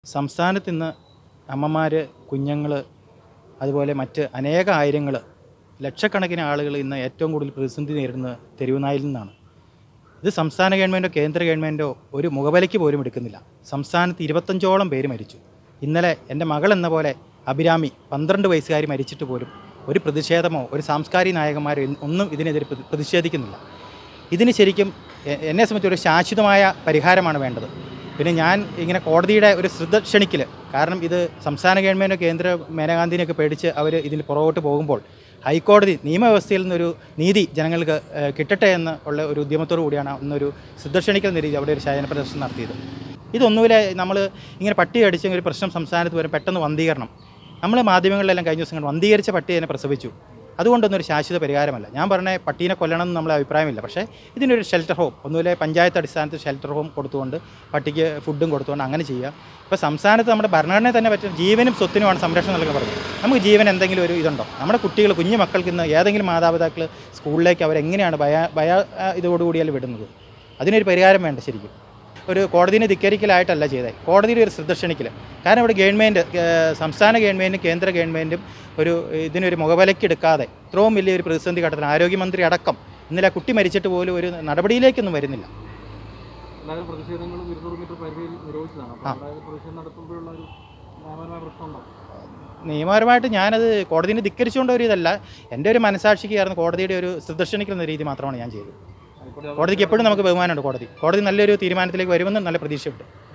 സംസ്ഥാനത്ത് ഇന്ന് അമ്മമാർ കുഞ്ഞുങ്ങൾ അതുപോലെ മറ്റ് അനേക ആയിരങ്ങൾ ലക്ഷക്കണക്കിന് ആളുകൾ ഇന്ന് ഏറ്റവും കൂടുതൽ പ്രതിസന്ധി നേരിടുന്നത് തെരുവുനായിൽ നിന്നാണ് ഇത് സംസ്ഥാന ഗവൺമെൻറ്റോ കേന്ദ്ര ഗവൺമെൻറ്റോ ഒരു മുഖവിലയ്ക്ക് പോലും എടുക്കുന്നില്ല സംസ്ഥാനത്ത് ഇരുപത്തഞ്ചോളം പേര് മരിച്ചു ഇന്നലെ എൻ്റെ മകൾ എന്ന പോലെ അഭിരാമി പന്ത്രണ്ട് വയസ്സുകാരി മരിച്ചിട്ട് പോലും ഒരു പ്രതിഷേധമോ ഒരു സാംസ്കാരിക നായകന്മാരോ ഇന്ന് ഒന്നും ഇതിനെതിരെ പ്രതി- പ്രതിഷേധിക്കുന്നില്ല ഇതിന് ശരിക്കും എ- എന്നെ സംബന്ധിച്ച് ഒരു ശാശ്വതമായ പരിഹാരമാണ് വേണ്ടത് പിന്നെ ഞാൻ ഇങ്ങനെ കോടതിയുടെ ഒരു ശ്രദ്ധ ക്ഷണിക്കൽ കാരണം ഇത് സംസ്ഥാന ഗവൺമെൻറ്റോ കേന്ദ്ര മേനകാന്തിനെയൊക്കെ പേടിച്ച് അവർ ഇതിൽ പുറകോട്ട് പോകുമ്പോൾ ഹൈക്കോടതി നിയമവ്യവസ്ഥയിൽ നിന്നൊരു നീതി ജനങ്ങൾക്ക് ഏഹ്, കിട്ടട്ടെ എന്ന് ഉള്ള ഒരു ഉദ്യമത്തോടു കൂടിയാണ് അന്നൊരു ശ്രദ്ധ ക്ഷണിക്കൽ എന്ന രീതി അവിടെ ഒരു ശയന പ്രദർശനം നടത്തിയത് ഇതൊന്നുമില്ല നമ്മൾ ഇങ്ങനെ പട്ടി അടിച്ച ഒരു പ്രശ്നം സംസ്ഥാനത്ത് വരും പെട്ടെന്ന് വന്ധീകരണം നമ്മൾ മാധ്യമങ്ങളിലെല്ലാം കഴിഞ്ഞ ദിവസം കണ്ടു വന്ധീകരിച്ച പട്ടി അതിനെ പ്രസവിച്ചു അതുകൊണ്ടൊന്നും ഒരു ശാശ്വത പരിഹാരമല്ല ഞാൻ പറഞ്ഞ പട്ടീനെ കൊല്ലണം എന്ന് നമ്മളെ അഭിപ്രായമില്ല പക്ഷേ ഇതിനൊരു ഷെൽട്ടർ ഹോം ഒന്നുമില്ല പഞ്ചായത്ത് അടിസ്ഥാനത്തിൽ ഷെൽട്ടർ ഹോം കൊടുത്തുകൊണ്ട് പട്ടിക്ക് ഫുഡും കൊടുത്തുകൊണ്ട് അങ്ങനെ ചെയ്യുക ഇപ്പോൾ സംസ്ഥാനത്ത് നമ്മുടെ ഭരണഘടനയെ തന്നെ പറ്റും ജീവനും സ്വത്തിനുമാണ് സംരക്ഷണം നൽകാൻ പറഞ്ഞത് നമുക്ക് ജീവൻ എന്തെങ്കിലും ഒരു ഇതുണ്ടോ നമ്മുടെ കുട്ടികൾ കുഞ്ഞു മക്കൾക്ക് ഇന്ന് ഏതെങ്കിലും മാതാപിതാക്കൾ സ്കൂളിലേക്ക് അവരെങ്ങനെയാണ് ഭയ ഭയ ആ, ഇതോടുകൂടിയാൽ വിടുന്നത് അതിനൊരു പരിഹാരം വേണ്ട ശരിക്കും ഒരു കോടതിനെ ധിക്കരിക്കലായിട്ടല്ല ചെയ്തത് കോടതിയുടെ ഒരു ശ്രദ്ധ ക്ഷണിക്കൽ കാരണം ഇവിടെ ഗവൺമെൻറ് സംസ്ഥാന ഗവൺമെൻറ്റും കേന്ദ്ര ഗവൺമെൻറ്റും ഒരു ഇതിനൊരു മുഖവിലക്കെടുക്കാതെ ഇത്രയും വലിയൊരു പ്രതിസന്ധി ഘട്ടത്തിൽ ആരോഗ്യമന്ത്രി അടക്കം ഇന്നലെ ആ കുട്ടി മരിച്ചിട്ട് പോലും ഒരു നടപടിയിലേക്കൊന്നും വരുന്നില്ല എന്തായാലും പ്രതിഷേധങ്ങളും ഇരുന്നൂറ് മീറ്റർ പരിധിയിൽ നിരോധിച്ചതാണ് അപ്പോൾ ആ. അതായത് പ്രതിഷേധം നടത്തുമ്പോഴുള്ള ഒരു നിയമപരമായ പ്രശ്നമുണ്ടോ നിയമപരമായിട്ട് ഞാനത് കോടതിനെ ധിക്കരിച്ചുകൊണ്ട് ഒരു ഇതല്ല എൻ്റെ ഒരു മനസാക്ഷിക്ക് ആയിരുന്നു കോടതിയുടെ ഒരു ശ്രദ്ധ ക്ഷണിക്കുന്ന രീതി മാത്രമാണ് ഞാൻ ചെയ്തത് ഹൈക്കോടതി അത് കോടതിക്ക് എപ്പോഴും നമുക്ക് ബഹുമാനമുണ്ട് കോടതി കോടതി നല്ലൊരു തീരുമാനത്തിലേക്ക് വരുമെന്ന് നല്ല പ്രതീക്ഷയുണ്ട്